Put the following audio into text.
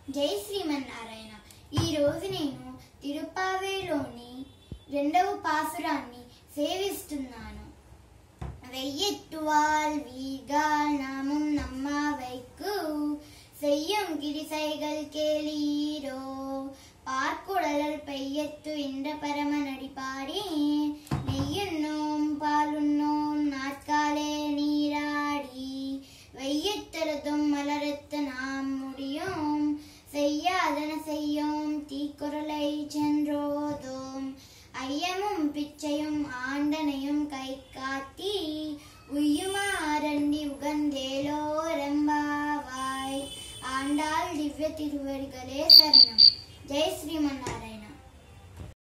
జై శ్రీమన్నారాయణ ఈ రోజు నేను తిరుపావేలోని రెండవ పాసురాన్ని సేవిస్తున్నాను வெய்யெட்டுவால் வீகால் நாமும் நம்மா வைக்கு செய்யும் கிரிசைகள் கேளீரோ பார்க்குடலல் பெய்யத்து என்ற பரமனடி பாடி நெய்யுண்ணோம் பாலுண்ணோம் நாட்காலே நீராடி வெய்யத்தரதும் மலரத்து நாம் முடியும் செய்யாதன செய்யோம் தீக்குறளை சென்றோதோம் ஐயமும் பிச்சையும் ஆண்டனையும் கை காட்டி உய்யுமாறண்டி உகந்தேலோ ரெம்பாவாய் ஆண்டாள் திவ்ய திருவடிகளே சரணம் ஜெய் ஸ்ரீமன்னாராயண